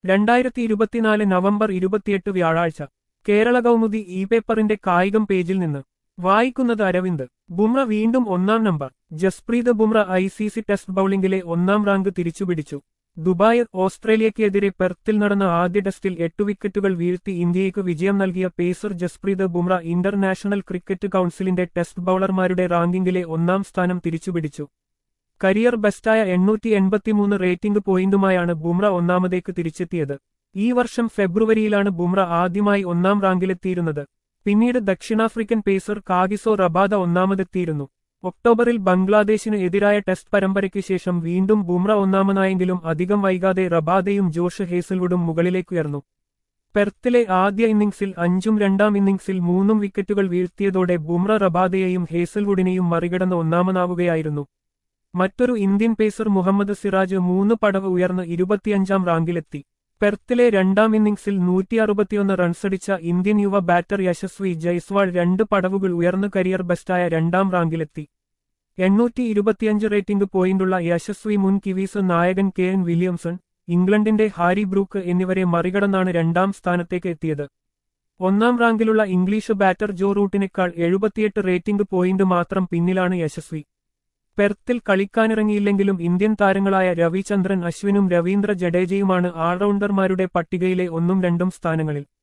രണ്ടായിരത്തി ഇരുപത്തിനാല് നവംബർ ഇരുപത്തിയെട്ട് വ്യാഴാഴ്ച കേരള കൗമുദി ഇ പേപ്പറിന്റെ കായികം പേജിൽ നിന്ന് വായിക്കുന്നത് അരവിന്ദ് ബുംറ വീണ്ടും ഒന്നാം number Jasprit Bumrah I C C test ബൌളിംഗിലെ ഒന്നാം റാങ്ക് തിരിച്ചുപിടിച്ചു ദുബായ് ഓസ്ട്രേലിയക്കെതിരെ പെർത്തിൽ നടന്ന ആദ്യ ടെസ്റ്റിൽ എട്ട് വിക്കറ്റുകൾ വീഴ്ത്തി ഇന്ത്യയ്ക്ക് വിജയം നൽകിയ pacer Jasprit Bumrah International Cricket കൌൺസിലിന്റെ ടെസ്റ്റ് ബൌളർമാരുടെ റാങ്കിങ്ങിലെ ഒന്നാം സ്ഥാനം തിരിച്ചുപിടിച്ചു കരിയർ ബെസ്റ്റായ എണ്ണൂറ്റി എൺപത്തിമൂന്ന് റേറ്റിംഗ് പോയിന്റുമായാണ് ബുംറ ഒന്നാമതേക്ക് തിരിച്ചെത്തിയത് ഈ വർഷം ഫെബ്രുവരിയിലാണ് ബുംറ ആദ്യമായി ഒന്നാം റാങ്കിലെത്തിയിരുന്നത് പിന്നീട് ദക്ഷിണാഫ്രിക്കൻ പേസർ കാഗിസോ റബാദ ഒന്നാമതെത്തിയിരുന്നു ഒക്ടോബറിൽ ബംഗ്ലാദേശിന് എതിരായ ടെസ്റ്റ് പരമ്പരയ്ക്ക് ശേഷം വീണ്ടും ബുംറ ഒന്നാമനായെങ്കിലും അധികം വൈകാതെ റബാദയും ജോഷ് ഹേസൽവുഡും മുകളിലേക്കുയർന്നു പെർത്തിലെ ആദ്യ ഇന്നിംഗ്സിൽ അഞ്ചും രണ്ടാം ഇന്നിംഗ്സിൽ മൂന്നും വിക്കറ്റുകൾ വീഴ്ത്തിയതോടെ ബുംറ റബാദയെയും ഹേസൽവുഡിനെയും മറികടന്ന് ഒന്നാമനാവുകയായിരുന്നു മറ്റൊരു ഇന്ത്യൻ പേസർ മുഹമ്മദ് സിറാജ് മൂന്ന് പടവ് ഉയർന്ന് ഇരുപത്തിയഞ്ചാം റാങ്കിലെത്തി പെർത്തിലെ രണ്ടാം ഇന്നിംഗ്സിൽ നൂറ്റി അറുപത്തിയൊന്ന് റൺസടിച്ച ഇന്ത്യൻ യുവ ബാറ്റർ യശസ്വി ജയ്സ്വാൾ രണ്ട് പടവുകൾ ഉയർന്ന് കരിയർ ബെസ്റ്റായ രണ്ടാം റാങ്കിലെത്തി എണ്ണൂറ്റി ഇരുപത്തിയഞ്ച് റേറ്റിംഗ് പോയിന്റുള്ള യശസ്വി മുൻ കിവീസ് നായകൻ കെ എൻ വില്യംസൺ ഇംഗ്ലണ്ടിന്റെ ഹാരി ബ്രൂക്ക് എന്നിവരെ മറികടന്നാണ് രണ്ടാം സ്ഥാനത്തേക്ക് എത്തിയത് ഒന്നാം റാങ്കിലുള്ള ഇംഗ്ലീഷ് ബാറ്റർ ജോ റൂട്ടിനേക്കാൾ എഴുപത്തിയെട്ട് റേറ്റിംഗ് പോയിന്റ് മാത്രം പിന്നിലാണ് യശസ്വി പെർത്തിൽ കളിക്കാനിറങ്ങിയില്ലെങ്കിലും ഇന്ത്യൻ താരങ്ങളായ രവിചന്ദ്രൻ അശ്വിനും രവീന്ദ്ര ജഡേജയുമാണ് ഓൾറൗണ്ടർമാരുടെ പട്ടികയിലെ ഒന്നും രണ്ടും സ്ഥാനങ്ങളിൽ